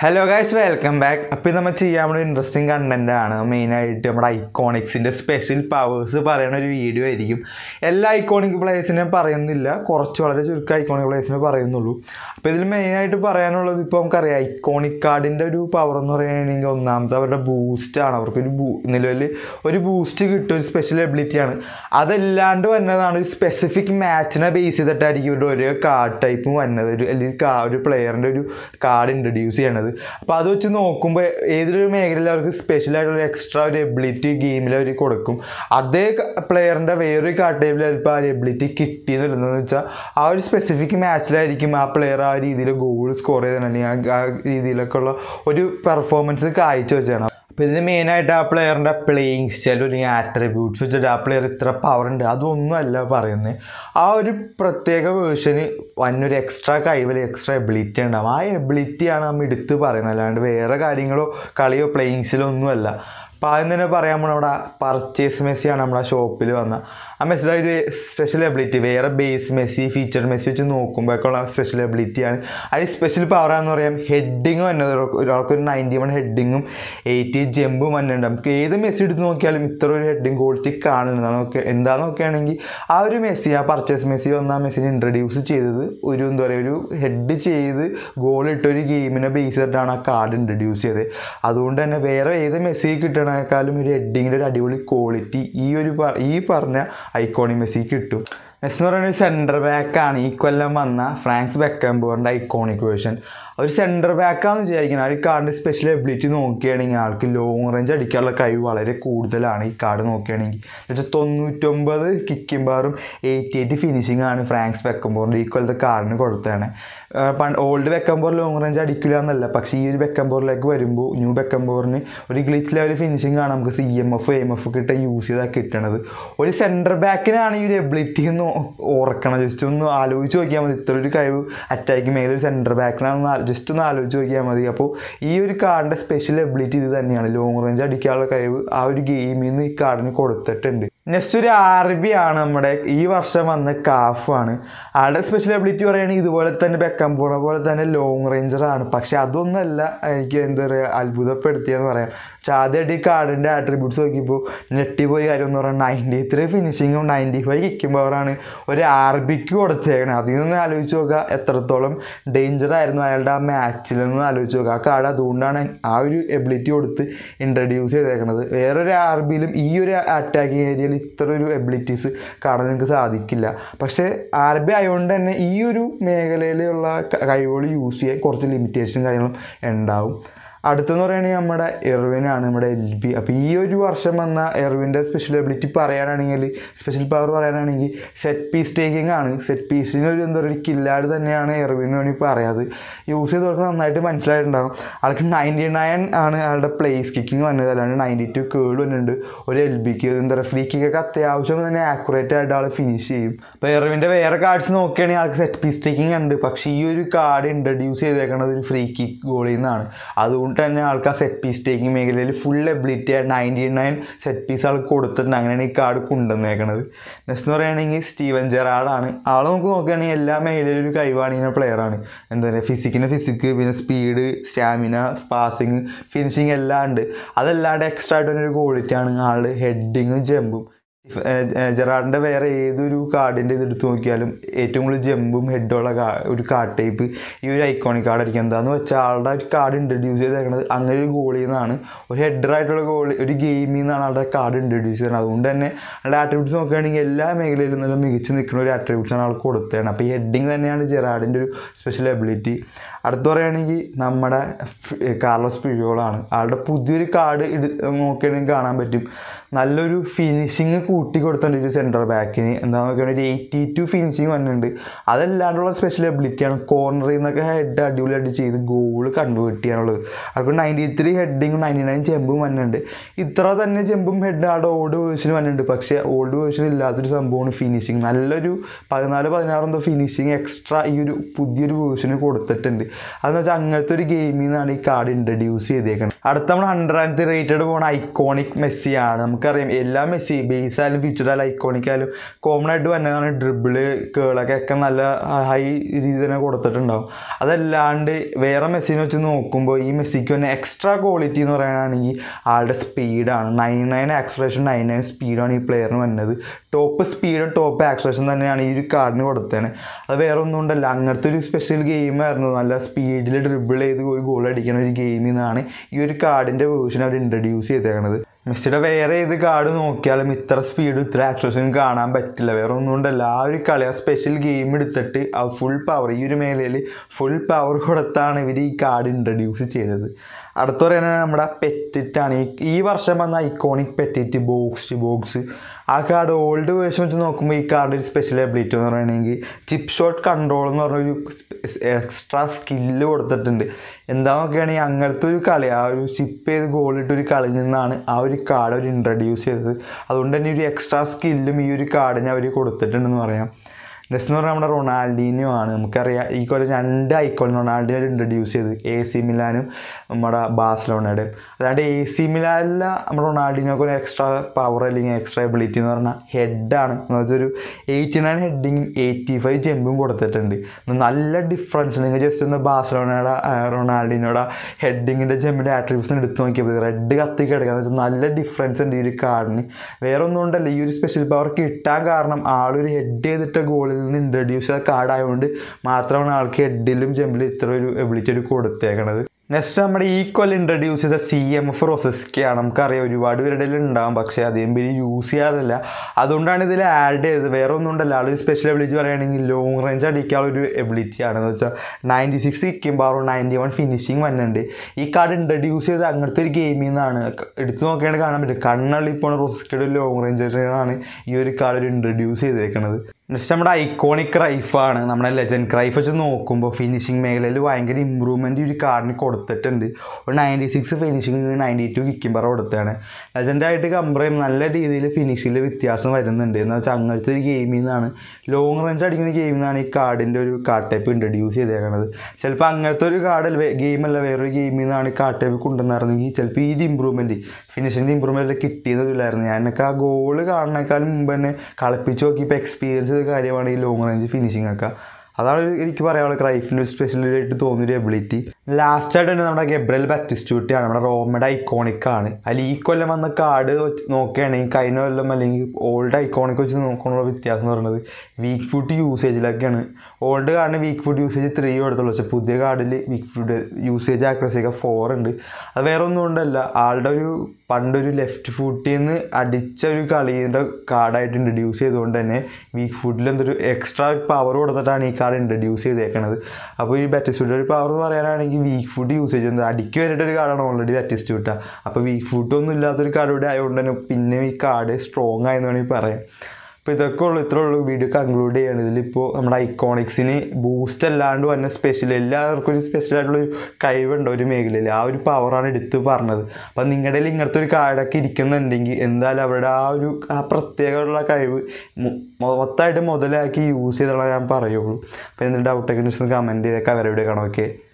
hello guys welcome back അപ്പോൾ ഇത് നമ്മൾ ചെയ്യാൻ വേണ്ടി ഇൻട്രസ്റ്റിംഗ് കണ്ടന്റ് ആണ് മെയിനായിട്ട് നമ്മുടെ ഐക്കോണിക്സിൻ്റെ സ്പെഷ്യൽ പവേഴ്സ് പറയുന്ന ഒരു വീഡിയോ ആയിരിക്കും എല്ലാ ഐക്കോണിക് പ്ലേയേഴ്സിനെയും പറയുന്നില്ല കുറച്ച് വളരെ ചുരുക്കം ഐക്കോണിക് പ്ലേയേഴ്സിനെ പറയുന്നുള്ളൂ അപ്പോൾ ഇതിൽ മെയിനായിട്ട് പറയാനുള്ളത് ഇപ്പോൾ നമുക്കറിയാം ഐക്കോണിക് കാർഡിൻ്റെ ഒരു പവർ എന്ന് പറയുകയാണെങ്കിൽ ഒന്നാമത്തെ അവരുടെ ബൂസ്റ്റാണ് അവർക്കൊരു ബൂ നിലവിൽ ഒരു ബൂസ്റ്റ് കിട്ടും ഒരു സ്പെഷ്യൽ എബിലിറ്റിയാണ് അതല്ലാണ്ട് വന്നതാണ് ഒരു സ്പെസിഫിക് മാച്ചിനെ ബേസ് ചെയ്തിട്ടായിരിക്കും ഇവരുടെ ഓരോ കാർഡ് ടൈപ്പും വന്നത് ഒരു അല്ലെങ്കിൽ കാ ഒരു പ്ലെയറിൻ്റെ ഒരു കാർഡ് ഇൻട്രൊഡ്യൂസ് ചെയ്യണത് അപ്പോൾ അത് വെച്ച് നോക്കുമ്പോൾ ഏതൊരു മേഖലയിൽ അവർക്ക് സ്പെഷ്യൽ ആയിട്ടുള്ള എക്സ്ട്രാ ഒരു എബിലിറ്റി ഗെയിമിൽ അവർ കൊടുക്കും അതേ പ്ലെയറിൻ്റെ വേറൊരു കാർഡ് ടൈപ്പിൽ ചിലപ്പോൾ ആ ഒരു എബിലിറ്റി കിട്ടിയെന്ന് വെച്ചാൽ ആ ഒരു സ്പെസിഫിക് മാച്ചിലായിരിക്കും ആ പ്ലെയർ ആ രീതിയിൽ ഗോൾ സ്കോർ ചെയ്തത് അല്ലെങ്കിൽ ആ- ആ രീതിയിലൊക്കെ ഉള്ള ഒരു പെർഫോമൻസ് കാഴ്ച വെച്ചാണ് അപ്പോൾ ഇതിന് മെയിനായിട്ട് ആ പ്ലെയറിൻ്റെ പ്ലേയിങ് സ്റ്റൈൽ അല്ലെങ്കിൽ ആട്രിബ്യൂട്ട്സ് വെച്ചിട്ട് ആ പ്ലെയർ ഇത്ര പവർ ഉണ്ട് അതൊന്നുമല്ല പറയുന്നത് ആ ഒരു പ്രത്യേക വേർഷന് വന്നൊരു എക്സ്ട്രാ കഴിവിൽ എക്സ്ട്രാ എബിലിറ്റി ഉണ്ടാവും ആ എബിലിറ്റിയാണ് നമ്മൾ എടുത്ത് പറയുന്നത് അല്ലാണ്ട് വേറെ കാര്യങ്ങളോ കളിയോ പ്ലേയിങ്സിലോ ഒന്നുമല്ല അപ്പോൾ ആദ്യം തന്നെ പറയാൻ പോണ നമ്മുടെ പർച്ചേസ് മെസ്സിയാണ് നമ്മുടെ ഷോപ്പിൽ വന്ന ആ മെസ്സിയുടെ ഒരു സ്പെഷ്യൽ എബിലിറ്റി വേറെ ബേസ് മെസ്സി ഫീച്ചർ മെസ്സി വെച്ച് നോക്കുമ്പോഴേക്കുള്ള സ്പെഷ്യൽ എബിലിറ്റിയാണ് അതിൽ സ്പെഷ്യൽ പവറാന്ന് പറയാം ഹെഡിങ് വന്നത് ഒരാൾക്ക് ഒരു നയൻറ്റി വൺ ഹെഡിങ്ങും എയ്റ്റി ജമ്പും വന്നിട്ടുണ്ട് നമുക്ക് ഏത് മെസ്സി എടുത്ത് നോക്കിയാലും ഇത്ര ഒരു ഹെഡിങ് ക്വാളിറ്റി കാണുന്നത് നോക്കി എന്താന്ന് നോക്കുകയാണെങ്കിൽ ആ ഒരു മെസ്സി ആ പർച്ചേസ് മെസ്സി വന്ന ആ മെസ്സിനെ ഇൻട്രൊഡ്യൂസ് ചെയ്തത് ഒരു എന്താ പറയുക ഒരു ഹെഡ് ചെയ്ത് ഗോൾ ഇട്ട ഒരു ഗെയിമിനെ ബേസ് ചെയ്തിട്ടാണ് ആ കാർഡ് ഇൻട്രൊഡ്യൂസ് ചെയ്തത് അതുകൊണ്ട് തന്നെ വേറെ ഏത് മെസ്സി കിട്ടണേക്കാളും ഒരു ഹെഡിങ്ങിൻ്റെ ഒരു അടിപൊളി ക്വാളിറ്റി ഈ ഒരു പ- ഈ പറഞ്ഞ ഐക്കോണി മെസ്സി കിട്ടും നെക്സ്റ്റ് എന്ന് പറയുന്നത് സെൻറ്റർ ബാക്കാണ് ഈ കൊല്ലം വന്ന ഫ്രാൻസ് ബെക്കംബോറിൻ്റെ ഐക്കോണിക് വേർഷൻ ഒരു സെൻറ്റർ ബാക്കാന്ന് വിചാരിക്കുന്നത് ആ ഒരു കാർഡിൻ്റെ സ്പെഷ്യൽ എബിലിറ്റി നോക്കുകയാണെങ്കിൽ ആൾക്ക് ലോങ് റേഞ്ച് അടിക്കാനുള്ള കഴിവ് വളരെ കൂടുതലാണ് ഈ കാർഡ് നോക്കുകയാണെങ്കിൽ എന്നുവെച്ചാൽ തൊണ്ണൂറ്റൊമ്പത് കിക്കിംഗ് ബാറും എയ്റ്റി എയ്റ്റ് ഫിനിഷിംഗ് ആണ് ഫ്രാങ്ക്സ് ബെക്കംബോറിൻ്റെ ഈ കൊല്ലത്തെ കാർഡിന് കൊടുത്തതാണ് പണ്ട് ഓൾഡ് ബെക്കംബോർ ലോങ് റേഞ്ച് അടിക്കില്ല എന്നല്ല പക്ഷേ ഈ ഒരു ബെക്കംബോറിലേക്ക് വരുമ്പോൾ ന്യൂ ബെക്കംബോറിന് ഒരു ഗ്ലിച്ച് ലെവൽ ഫിനിഷിംഗ് ആണ് നമുക്ക് C M F M F കിട്ടാൻ യൂസ് ചെയ്താൽ കിട്ടണത് ഒരു സെൻറ്റർ ബാക്കിനാണ് ഈ ഒരു എബിലിറ്റി എന്ന് ഓർക്കണം ജസ്റ്റ് ഒന്ന് ആലോചിച്ച് നോക്കിയാൽ മതി ഇത്ര ഒരു കഴിവ് അറ്റാക്ക് മേഖല ഒരു സെൻറ്റർ ബാക്കിനാണെന്ന് ജസ്റ്റ് ഒന്ന് ആലോചിച്ച് നോക്കിയാൽ മതി അപ്പോൾ ഈ ഒരു കാർഡിൻ്റെ സ്പെഷ്യൽ എബിലിറ്റി ഇത് തന്നെയാണ് ലോങ് റേഞ്ച് അടിക്കാനുള്ള കഴിവ് ആ ഒരു ഗെയിമിൽ നിന്ന് ഈ കാർഡിന് കൊടുത്തിട്ടുണ്ട് നെക്സ്റ്റ് ഒരു ആർ ബി ആണ് നമ്മുടെ ഈ വർഷം വന്ന കാഫാണ് ആളുടെ സ്പെഷ്യൽ എബിലിറ്റി പറയുകയാണെങ്കിൽ ഇതുപോലെ തന്നെ ബെക്കം പോണ പോലെ തന്നെ ലോങ് റേഞ്ചറാണ് പക്ഷെ അതൊന്നല്ല എനിക്ക് എന്താ പറയുക അത്ഭുതപ്പെടുത്തിയെന്ന് പറയാം പക്ഷെ ആദ്യമായിട്ട് ഈ കാർഡിൻ്റെ ആട്രിബ്യൂട്ട്സ് നോക്കിയപ്പോൾ ഞെട്ടിപ്പോയി കാര്യം എന്ന് പറഞ്ഞാൽ നയൻറ്റി ത്രീ ഫിനിഷിങ്ങും നയൻറ്റി ഫൈവ് കിക്കും പവറാണ് ഒരു ആർ ബിക്ക് കൊടുത്തേക്കണേ അതിൽ നിന്ന് ആലോചിച്ച് നോക്കുക എത്രത്തോളം ഡേഞ്ചർ ആയിരുന്നു അയാളുടെ ആ മാച്ചിൽ നിന്ന് ആലോചിച്ച് നോക്കുക ആ കാർഡ് അതുകൊണ്ടാണ് ആ ഒരു എബിലിറ്റി കൊടുത്ത് ഇൻട്രൊഡ്യൂസ് ചെയ്തേക്കണത് വേറൊരു ആർ ബിയിലും ഈ ഒരു അറ്റാക്കിംഗ് ഏരിയയിൽ ഇത്ര ഒരു എബിലിറ്റീസ് കാണാൻ നിങ്ങൾക്ക് സാധിക്കില്ല പക്ഷേ ആർ ബി ആയതുകൊണ്ട് തന്നെ ഈ ഒരു മേഖലയിലുള്ള ക- കഴിവുകൾ യൂസ് ചെയ്യാൻ കുറച്ച് ലിമിറ്റേഷൻ കാര്യങ്ങളും ഉണ്ടാവും അടുത്തെന്ന് പറയുകയാണെങ്കിൽ നമ്മുടെ എർവിനാണ് നമ്മുടെ എൽ ബി അപ്പോൾ ഈ ഒരു വർഷം വന്ന എർവിൻ്റെ സ്പെഷ്യൽ എബിലിറ്റി പറയാനാണെങ്കിൽ സ്പെഷ്യൽ പവർ പറയാനാണെങ്കിൽ സെറ്റ് പീസ് ടേക്കിംഗ് ആണ് സെറ്റ് പീസിന് ഒരു എന്താ പറയുക ഒരു കില്ലാട് തന്നെയാണ് എർവിന് വേണ്ടി പറയാത് യൂസ് ചെയ്തവർക്ക് നന്നായിട്ട് മനസ്സിലായിട്ടുണ്ടാകും ആൾക്ക് നയൻറ്റി നയൻ ആണ് ആളുടെ പ്ലേസ് കിക്കിങ് വന്നത് അല്ലാണ്ട് നയൻറ്റി ടു കേട് വന്നിട്ടുണ്ട് ഒരു എൽ ബിക്ക് എന്താ പറയുക ഫ്രീ കിക്കൊക്കെ അത്യാവശ്യം തന്നെ ആക്യുറേറ്റ് ആയിട്ട് ആൾ ഫിനിഷ് ചെയ്യും അപ്പോൾ എർവിൻ്റെ വേറെ കാർഡ്സ് നോക്കുകയാണെങ്കിൽ ആൾക്ക് സെറ്റ് പീസ് ടേക്കിംഗ് ഉണ്ട് പക്ഷേ ഈ ഒരു കാർഡ് ഇൻട്രൊഡ്യൂസ് ചെയ്തേക്കുന്നത് ഒരു ഫ്രീ കിക്ക് ഗോളിൽ നിന്നാണ് അതുകൊണ്ട് തന്നെ ആൾക്ക് ആ സെറ്റ് പീസ് ടേക്കിംഗ് മേഖലയിൽ ഫുൾ എബിലിറ്റി ആയിട്ട് നയൻറ്റി നയൻ സെറ്റ് പീസ് ആൾക്ക് കൊടുത്തിട്ടുണ്ട് അങ്ങനെയാണ് ഈ കാർഡ് കൊണ്ടുവന്നേക്കണത് നെക്സ്റ്റ് എന്ന് പറയുകയാണെങ്കിൽ സ്റ്റീവൻ ജെറാഡാണ് ആൾ നമുക്ക് നോക്കുകയാണെങ്കിൽ എല്ലാ മേഖലയിലും ഒരു കഴിവാണിക്കുന്ന പ്ലെയറാണ് എന്താ പറയുക ഫിസിക്കിന് ഫിസിക്ക് പിന്നെ സ്പീഡ് സ്റ്റാമിന പാസിങ് ഫിനിഷിങ് എല്ലാം ഉണ്ട് അതല്ലാണ്ട് എക്സ്ട്രാ ആയിട്ട് ഒരു ക്വാളിറ്റിയാണ് ആളുടെ ഹെഡിങ്ങും ജമ്പും ജെറാഡിൻ്റെ വേറെ ഏതൊരു കാർഡിൻ്റെ ഇത് എടുത്ത് നോക്കിയാലും ഏറ്റവും കൂടുതൽ ജമ്പും ഹെഡുള്ള ഒരു കാർഡ് ടൈപ്പ് ഈ ഒരു ഐക്കോണിക് കാർഡ് ആയിരിക്കും എന്താന്ന് വെച്ചാൽ ആളുടെ ഒരു കാർഡ് ഇൻട്രൊഡ്യൂസ് ചെയ്തേക്കുന്നത് അങ്ങനെ ഒരു ഗോളിൽ നിന്നാണ് ഒരു ഹെഡറായിട്ടുള്ള ഗോൾ ഒരു ഗെയിമിൽ നിന്നാണ് ആളുടെ കാർഡ് ഇൻട്രൊഡ്യൂസ് ചെയ്യുന്നത് അതുകൊണ്ട് തന്നെ ആളുടെ ആട്രിബ്യൂട്ട്സ് നോക്കുകയാണെങ്കിൽ എല്ലാ മേഖലയിലും നല്ല മികച്ച് നിൽക്കുന്ന ഒരു ആട്രിബ്യൂട്ട്സാണ് ആൾ കൊടുത്തതാണ് അപ്പോൾ ഈ ഹെഡിങ് തന്നെയാണ് ജെറാഡിൻ്റെ ഒരു സ്പെഷ്യൽ എബിലിറ്റി അടുത്ത് പറയുകയാണെങ്കിൽ നമ്മുടെ ഫ്- കാർലോസ് പിഴോളാണ് ആളുടെ പുതിയൊരു കാർഡ് ഇട് നോക്കുകയാണെങ്കിൽ കാണാൻ പറ്റും നല്ലൊരു ഫിനിഷിങ് കൂട്ടി കൊടുത്തിട്ടുണ്ട് ഒരു സെൻറ്റർ ബാക്കിന് എന്താ നോക്കുകയാണെങ്കിൽ ഒരു എയ്റ്റി ടു ഫിനിഷിങ് വന്നിട്ടുണ്ട് അതല്ലാണ്ടുള്ള സ്പെഷ്യൽ എബിലിറ്റിയാണ് കോർണറിൽ നിന്നൊക്കെ ഹെഡ് അടിപൊളിയായിട്ട് ചെയ്ത് ഗോൾ കൺവേർട്ട് ചെയ്യാനുള്ളത് അപ്പോൾ നയൻറ്റി ത്രീ ഹെഡിങ്ങും നയൻറ്റി നയൻ ചെമ്പും വന്നിട്ടുണ്ട് ഇത്ര തന്നെ ചെമ്പും ഹെഡ് ആളുടെ ഓൾഡ് വേർഷൻ വന്നിട്ടുണ്ട് പക്ഷേ ഓൾഡ് വേർഷൻ ഇല്ലാത്തൊരു സംഭവമാണ് ഫിനിഷിങ് നല്ലൊരു പതിനാല് പതിനാറ് എന്തോ ഫിനിഷിങ് എക്സ്ട്രാ ഈ ഒരു പുതിയൊരു വേർഷന് കൊടുത്തിട്ടുണ്ട് അതെന്ന് വെച്ചാൽ അങ്ങനത്തെ ഒരു ഗെയിമിൽ നിന്നാണ് ഈ കാർഡ് ഇൻട്രൊഡ്യൂസ് ചെയ്തേക്കുന്നത് അടുത്ത നമ്മൾ ഹൺഡ്രഡ് റേറ്റഡ് പോണ ഐക്കോണിക് മെസ്സിയാണ് നമുക്ക് നമുക്കറിയാം എല്ലാ മെസ്സി ബേസ് ആയാലും ഫീച്ചർ ആയാലും ഐക്കോണിക് ആയാലും കോമൺ ആയിട്ട് വന്നതാണ് ഡ്രിബിള് കേളൊക്കെ ഒക്കെ നല്ല ഹൈ രീതിയിൽ തന്നെ കൊടുത്തിട്ടുണ്ടാവും അതല്ലാണ്ട് വേറെ മെസ്സിനെ വെച്ച് നോക്കുമ്പോൾ ഈ മെസ്സിക്ക് തന്നെ എക്സ്ട്രാ ക്വാളിറ്റി എന്ന് പറയുകയാണെങ്കിൽ ആളുടെ സ്പീഡാണ് nine nine acceleration nine nine സ്പീഡാണ് ഈ പ്ലെയറിന് വന്നത് ടോപ്പ് സ്പീഡും ടോപ്പ് ആക്സലേഷൻ തന്നെയാണ് ഈ ഒരു കാർഡിന് കൊടുത്തത് അത് വേറെ ഒന്നും ഉണ്ടല്ല അങ്ങനത്തെ ഒരു സ്പെഷ്യൽ ഗെയിമായിരുന്നു നല്ല സ്പീഡിൽ ഡ്രിബിൾ ചെയ്ത് പോയി ഗോൾ അടിക്കുന്ന ഒരു ഗെയിമിൽ നിന്നാണ് ഈ ഒരു കാർഡിൻ്റെ വേർഷൻ അവർ ഇൻട്രൊഡ്യൂസ് ചെയ്തേക്കണത് മെസ്സിയുടെ വേറെ ഏത് കാർഡ് നോക്കിയാലും ഇത്ര സ്പീഡും ഇത്ര ആക്സലേഷനും കാണാൻ പറ്റില്ല വേറെ ഒന്നും കൊണ്ടല്ല ആ ഒരു കളി ആ സ്പെഷ്യൽ ഗെയിം എടുത്തിട്ട് ആ ഫുൾ പവർ ഈ ഒരു മേഖലയിൽ ഫുൾ പവർ കൊടുത്താണ് ഇവർ ഈ കാർഡ് ഇൻട്രൊഡ്യൂസ് ചെയ്തത് അടുത്ത പറയുന്നത് നമ്മുടെ പെറ്റിറ്റാണ് ഈ ഈ വർഷം വന്ന ഐക്കോണിക് പെറ്റിറ്റ് ബോക്സ് ബോക്സ് ആ കാർഡ് ഓൾഡ് വേർഷൻ വെച്ച് നോക്കുമ്പോൾ ഈ കാർഡ് ഒരു സ്പെഷ്യൽ എബിലിറ്റി എന്ന് പറയുകയാണെങ്കിൽ ചിപ്പ് ഷോട്ട് കൺട്രോൾ എന്ന് പറഞ്ഞൊരു എക്സ്ട്രാ സ്കില്ല് കൊടുത്തിട്ടുണ്ട് എന്താ നോക്കുകയാണെങ്കിൽ അങ്ങനത്തെ ഒരു കളി ആ ഒരു ചിപ്പ് ചെയ്ത് ഗോളിട്ട് ഒരു കളിയിൽ നിന്നാണ് ആ ഒരു കാർഡ് അവർ ഇൻട്രൊഡ്യൂസ് ചെയ്തത് അതുകൊണ്ട് തന്നെ ഒരു എക്സ്ട്രാ സ്കില്ലും ഈ ഒരു കാർഡിന് അവർ കൊടുത്തിട്ടുണ്ടെന്ന് പറയാം നെക്സ്റ്റ് എന്ന് പറഞ്ഞാൽ നമ്മുടെ റൊണാൾഡീനോ ആണ് നമുക്കറിയാം ഈ കൊല്ലം രണ്ട് ഐക്കോൺ റൊണാൾഡീനെ ഇൻട്രൊഡ്യൂസ് ചെയ്ത് എ സി മിലാനും നമ്മുടെ ബാഴ്സലോണയുടെയും അല്ലാണ്ട് എ സി മിലാനിലെ നമ്മുടെ റൊണാൾഡീനോക്ക് ഒരു എക്സ്ട്രാ പവർ അല്ലെങ്കിൽ എക്സ്ട്രാ എബിലിറ്റി എന്ന് പറഞ്ഞാൽ ഹെഡാണ് എന്ന് വെച്ചാൽ ഒരു എയ്റ്റി നയൻ ഹെഡിങ്ങും എയ്റ്റി ഫൈവ് ജമ്പും കൊടുത്തിട്ടുണ്ട് നല്ല ഡിഫറൻസ് നിങ്ങൾ ജസ്റ്റ് ഒന്ന് ബാഴ്സലോണയുടെ റൊണാൾഡീനോയുടെ ഹെഡിങ്ങിൻ്റെ ജമ്പിൻ്റെ ആട്രിബ്യൂട്ട്സ് എടുത്ത് നോക്കിയപ്പോൾ റെഡ് കത്തി കിടക്കുക വെച്ചാൽ നല്ല ഡിഫറൻസ് ഉണ്ട് ഈ ഒരു കാർഡിന് വേറെ ഒന്നും കൊണ്ടല്ല ഈ ഒരു സ്പെഷ്യൽ പവർ കിട്ടാൻ കാരണം ആളൊരു ഹെഡ് ചെയ്തിട്ട ഗോളിൽ നിന്ന് ഇൻട്രൊഡ്യൂസ് ചെയ്ത കാർഡ് ആയതുകൊണ്ട് മാത്രമാണ് ആൾക്ക് ഹെഡിലും ജമ്പിലും ഇത്ര ഒരു എബിലിറ്റി ഒരു കൊടുത്തേക്കണത് നെക്സ്റ്റ് നമ്മുടെ ഈക്വൽ ഇൻട്രൊഡ്യൂസ് ചെയ്ത സി എം എഫ് റൊസസ്കയാണ് നമുക്കറിയാം ഒരുപാട് പേരുടെ ഉണ്ടാവും പക്ഷേ അധികം പേര് യൂസ് ചെയ്യാറില്ല അതുകൊണ്ടാണ് ഇതിൽ ആഡ് ചെയ്തത് വേറെ ഒന്നും ഉണ്ടല്ല ആളൊരു സ്പെഷ്യൽ എബിലിറ്റി പറയുകയാണെങ്കിൽ ലോങ് റേഞ്ച് അടിക്കാനുള്ള ഒരു എബിലിറ്റി ആണെന്ന് വെച്ചാൽ നയൻറ്റി സിക്സ് കിക്കുമ്പോൾ നയൻറ്റി വൺ ഫിനിഷിങ് വന്നിട്ടുണ്ട് ഈ കാർഡ് ഇൻട്രൊഡ്യൂസ് ചെയ്ത് അങ്ങനത്തെ ഒരു ഗെയിമിൽ നിന്നാണ് എടുത്തു നോക്കിയാണെങ്കിൽ കാണാൻ പറ്റും കണ്ണള്ളി ഇപ്പോൾ റൊസസ്കയുടെ ലോങ് റേഞ്ചാണ് ഈ ഒരു കാർഡ് ഒരു ഇൻട്രൊഡ്യൂസ് ചെയ്തേക്കുന്നത് നെക്സ്റ്റ് നമ്മുടെ ഐക്കോണിക് റൈഫാണ് നമ്മുടെ ലെജൻഡ് ക്രൈഫ് വെച്ച് നോക്കുമ്പോൾ ഫിനിഷിംഗ് മേഖലയിൽ ഭയങ്കര ഇമ്പ്രൂവ്മെൻറ്റ് ഈ ഒരു കാർഡിന് കൊടുത്തിട്ടുണ്ട് ഒരു ninety six finishing ninety two കിക്കുമ്പോൾ കൊടുത്തതാണ് ലെജൻഡായിട്ട് കമ്പയർ ചെയ്യുമ്പോൾ നല്ല രീതിയിൽ ഫിനിഷിങ്ങിൽ വ്യത്യാസം വരുന്നുണ്ട് എന്ന് വെച്ചാൽ അങ്ങനത്തെ ഒരു ഗെയിമിൽ നിന്നാണ് ലോങ് റേഞ്ച് അടിക്കുന്ന ഗെയിമിൽ നിന്നാണ് ഈ കാർഡിൻ്റെ ഒരു കാർഡ് ടൈപ്പ് ഇൻട്രൊഡ്യൂസ് ചെയ്തേക്കുന്നത് ചിലപ്പോൾ അങ്ങനത്തെ ഒരു കാർഡ് ഗെയിമല്ല വേറൊരു ഗെയിമിൽ നിന്നാണ് ഈ കാർഡ് ടൈപ്പ് കൊണ്ടുവന്നിരുന്നെങ്കിൽ ചിലപ്പോൾ ഈ ഒരു ഇമ്പ്രൂവ്മെൻറ്റ് ഫിനിഷിൻ്റെ ഇമ്പ്രൂവ്മെൻറ്റ് കിട്ടിയതില്ലായിരുന്നു ഞാനൊക്കെ ആ ഗോള് കാണുന്നേക്കാളും മുമ്പ് തന്നെ കളിപ്പിച്ച് നോക്കിയപ്പോൾ എക്സ്പീരിയൻസ് ചെയ്ത കാര്യമാണ് ഈ ലോങ് റേഞ്ച് ഫിനിഷിംഗ് ഒക്കെ അതാണ് എനിക്ക് പറയാനുള്ളത് ക്രൈഫിൻ്റെ ഒരു സ്പെഷ്യലായിട്ട് തോന്നിയൊരു എബിലിറ്റി ലാസ്റ്റ് ആയിട്ട് തന്നെ നമ്മുടെ ഗബ്രൽ ബാറ്റിസ്റ്റ്യൂട്ടിയാണ് നമ്മുടെ റോമയുടെ ഐക്കോണിക് ആണ് അതിൽ ഈ കൊല്ലം വന്ന കാർഡ് നോക്കുകയാണെങ്കിൽ കഴിഞ്ഞ കൊല്ലം അല്ലെങ്കിൽ ഓൾഡ് ഐക്കോണിക് വെച്ച് നോക്കാനുള്ള വ്യത്യാസം എന്ന് പറയുന്നത് വീക്ക് ഫുഡ് യൂസേജിലൊക്കെയാണ് ഓൾഡ് കാർഡിന് വീക്ക് ഫുഡ് യൂസേജ് ത്രീ കൊടുത്തുള്ളൂ പക്ഷേ പുതിയ കാർഡിൽ വീക്ക് ഫുഡ് യൂസേജ് ആക്രസിയൊക്കെ ഫോർ ഉണ്ട് അത് വേറെ ഒന്നും കൊണ്ടല്ല ആളുടെ ഒരു പണ്ടൊരു ലെഫ്റ്റ് ഫുട്ടിൽ നിന്ന് അടിച്ച ഒരു കളീൻ്റെ കാർഡായിട്ട് ഇൻട്രൊഡ്യൂസ് ചെയ്തുകൊണ്ട് തന്നെ വീക്ക് ഫുഡിൽ എന്തൊരു എക്സ്ട്രാ പവർ കൊടുത്തിട്ടാണ് ഈ കാർഡ് ഇൻട്രൊഡ്യൂസ് ചെയ്തേക്കണത് അപ്പോൾ ഈ ബാറ്റിസ്റ്റ്യൂട്ട് ഒരു പവർ എന്ന് പറയാനാണെങ്കിൽ വീക്ക് ഫുഡ് യൂസേജ് ഉണ്ട് അടിക്ക് വേണ്ടിയിട്ട് ഒരു കാർഡാണ് ഓൾറെഡി ബാറ്റിസ്റ്റ്യൂട്ട അപ്പോൾ വീക്ക് ഫുഡ് ഒന്നും ഇല്ലാത്തൊരു കാർഡ് കൂടെ ആയതുകൊണ്ട് തന്നെ പിന്നെ ഈ കാർഡ് സ്ട്രോങ് ആയെന്ന് വേണമെങ്കിൽ പറയാം അപ്പോൾ ഇതൊക്കെ ഉള്ളൂ ഇത്രേ ഉള്ളൂ വീഡിയോ കൺക്ലൂഡ് ചെയ്യാണ് ഇതിലിപ്പോൾ നമ്മുടെ ഐക്കോണിക്സിന് ബൂസ്റ്റ് അല്ലാണ്ട് വന്ന സ്പെഷ്യൽ എല്ലാവർക്കും ഒരു സ്പെഷ്യൽ ആയിട്ടുള്ളൊരു കഴിവുണ്ട് ഒരു മേഖലയിൽ ആ ഒരു പവറാണ് എടുത്ത് പറഞ്ഞത് അപ്പം നിങ്ങളുടെ കയ്യിൽ ഇങ്ങനത്തെ ഒരു കാർഡൊക്കെ ഇരിക്കുന്നുണ്ടെങ്കിൽ എന്തായാലും അവരുടെ ആ ഒരു ആ പ്രത്യേകമുള്ള കഴിവ് മൊ- മൊത്തമായിട്ട് മുതലാക്കി യൂസ് ചെയ്തോളാം ഞാൻ പറയുള്ളൂ അപ്പോൾ എന്തെങ്കിലും ഡൗട്ടൊക്കെ ഉണ്ടെങ്കിൽ കമൻറ്റ് ചെയ്തേക്കാം അവരെ വീഡിയോ കാണാം ഓക്കെ